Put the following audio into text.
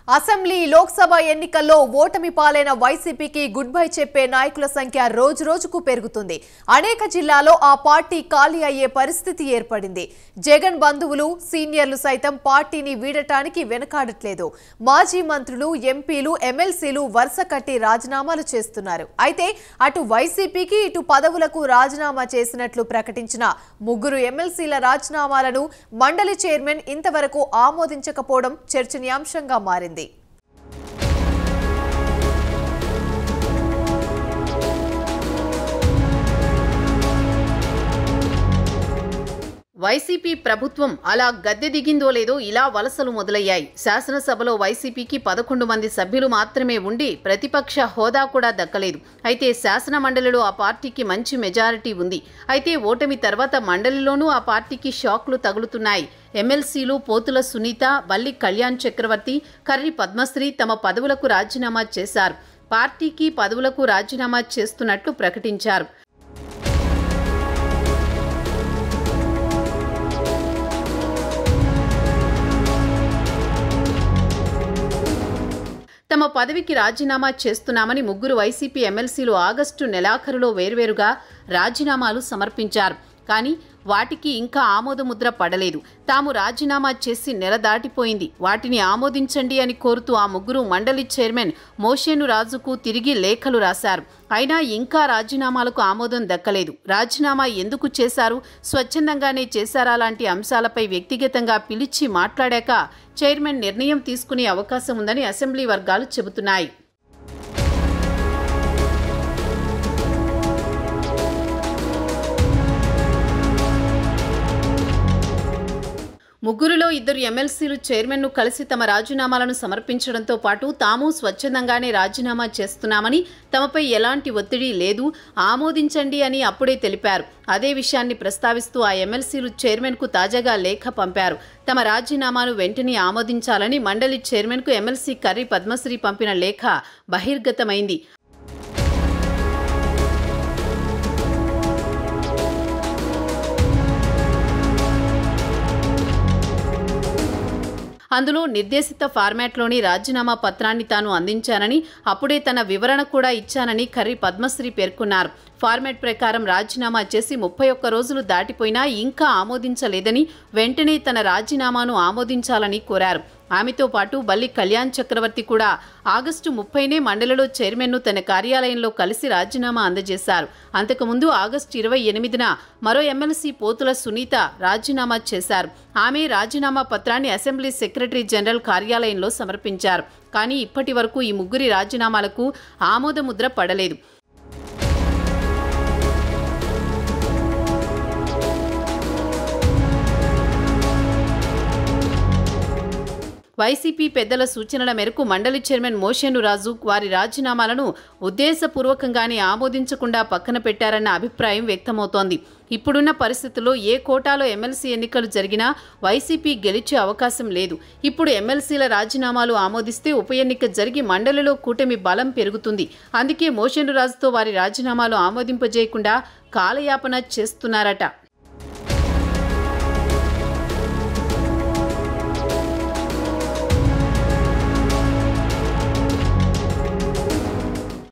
assembly Lok Sabha ఎన్నికల్లో ఓటమి పాలైన వైసీపీకి గుడ్ బై చెప్పే నాయకుల సంఖ్య రోజు రోజుకు పెరుగుతుంది అనేక జిల్లాలో ఆ పార్టీ ఖాళీ అయ్యే పరిస్థితి ఏర్పడింది జగన్ బంధువులు సీనియర్లు సైతం పార్టీని వీడటానికి వెనకాడట్లేదు మాజీ మంత్రులు ఎంపీలు ఎమ్మెల్సీలు వరుస కట్టి రాజీనామాలు చేస్తున్నారు అయితే అటు వైసీపీకి ఇటు పదవులకు రాజీనామా చేసినట్లు ప్రకటించిన ముగ్గురు ఎమ్మెల్సీల రాజీనామాలను మండలి చైర్మన్ ఇంతవరకు ఆమోదించకపోవడం చర్చనీయాంశంగా మారింది వైసీపీ ప్రభుత్వం అలా గద్దె దిగిందో లేదో ఇలా వలసలు మొదలయ్యాయి శాసనసభలో వైసీపీకి పదకొండు మంది సభ్యులు మాత్రమే ఉండి ప్రతిపక్ష హోదా కూడా దక్కలేదు అయితే శాసన మండలిలో ఆ పార్టీకి మంచి మెజారిటీ ఉంది అయితే ఓటమి తర్వాత మండలిలోనూ ఆ పార్టీకి షాక్లు తగులుతున్నాయి ఎమ్మెల్సీలు పోతుల సునీత బల్లి కళ్యాణ్ చక్రవర్తి కర్రి పద్మశ్రీ తమ పదవులకు రాజీనామా చేశారు పార్టీకి పదవులకు రాజీనామా చేస్తున్నట్లు ప్రకటించారు తమ పదవికి రాజీనామా చేస్తున్నామని ముగ్గురు వైసీపీ ఎమ్మెల్సీలు ఆగస్టు నెలాఖరులో వేర్వేరుగా రాజీనామాలు సమర్పించారు కానీ వాటికి ఇంకా ఆమోదముద్ర పడలేదు తాము రాజీనామా చేసి నెల దాటిపోయింది వాటిని ఆమోదించండి అని కోరుతూ ఆ ముగ్గురు మండలి చైర్మన్ మోషేను రాజుకు తిరిగి లేఖలు రాశారు అయినా ఇంకా రాజీనామాలకు ఆమోదం దక్కలేదు రాజీనామా ఎందుకు చేశారు స్వచ్ఛందంగానే చేశారా లాంటి అంశాలపై వ్యక్తిగతంగా పిలిచి మాట్లాడాక చైర్మన్ నిర్ణయం తీసుకునే అవకాశం ఉందని అసెంబ్లీ వర్గాలు చెబుతున్నాయి ముగ్గురులో ఇద్దరు ఎమ్మెల్సీలు చైర్మన్ను కలిసి తమ రాజీనామాలను సమర్పించడంతో పాటు తాము స్వచ్ఛందంగానే రాజీనామా చేస్తున్నామని తమపై ఎలాంటి ఒత్తిడి లేదు ఆమోదించండి అని అప్పుడే తెలిపారు అదే విషయాన్ని ప్రస్తావిస్తూ ఆ ఎమ్మెల్సీలు చైర్మన్కు తాజాగా లేఖ పంపారు తమ రాజీనామాను వెంటనే ఆమోదించాలని మండలి చైర్మన్కు ఎమ్మెల్సీ కర్రి పద్మశ్రీ పంపిన లేఖ బహిర్గతమైంది అందులో నిర్దేశిత ఫార్మాట్లోని రాజీనామా పత్రాన్ని తాను అందించానని అప్పుడే తన వివరణ కూడా ఇచ్చానని కర్రి పద్మశ్రీ పేర్కొన్నారు ఫార్మాట్ ప్రకారం రాజీనామా చేసి ముప్పై ఒక్క రోజులు దాటిపోయినా ఇంకా ఆమోదించలేదని వెంటనే తన రాజీనామాను ఆమోదించాలని కోరారు ఆమెతో పాటు బల్లి కళ్యాణ్ చక్రవర్తి కూడా ఆగస్టు ముప్పైనే మండలిలో చైర్మన్ను తన కార్యాలయంలో కలిసి రాజీనామా అందజేశారు అంతకుముందు ఆగస్టు ఇరవై ఎనిమిదిన మరో ఎమ్మెల్సీ పోతుల సునీత రాజీనామా చేశారు ఆమె రాజీనామా పత్రాన్ని అసెంబ్లీ సెక్రటరీ జనరల్ కార్యాలయంలో సమర్పించారు కానీ ఇప్పటి వరకు ఈ ముగ్గురి రాజీనామాలకు ఆమోదముద్ర పడలేదు వైసీపీ పెద్దల సూచనల మేరకు మండలి చైర్మన్ మోషేను రాజు వారి రాజీనామాలను ఉద్దేశపూర్వకంగానే ఆమోదించకుండా పక్కన పెట్టారన్న అభిప్రాయం వ్యక్తమవుతోంది ఇప్పుడున్న పరిస్థితుల్లో ఏ కోటాలో ఎమ్మెల్సీ ఎన్నికలు జరిగినా వైసీపీ గెలిచే అవకాశం లేదు ఇప్పుడు ఎమ్మెల్సీల రాజీనామాలు ఆమోదిస్తే ఉప ఎన్నిక జరిగి మండలిలో కూటమి బలం పెరుగుతుంది అందుకే మోషేను రాజుతో వారి రాజీనామాలు ఆమోదింపజేయకుండా కాలయాపన చేస్తున్నారట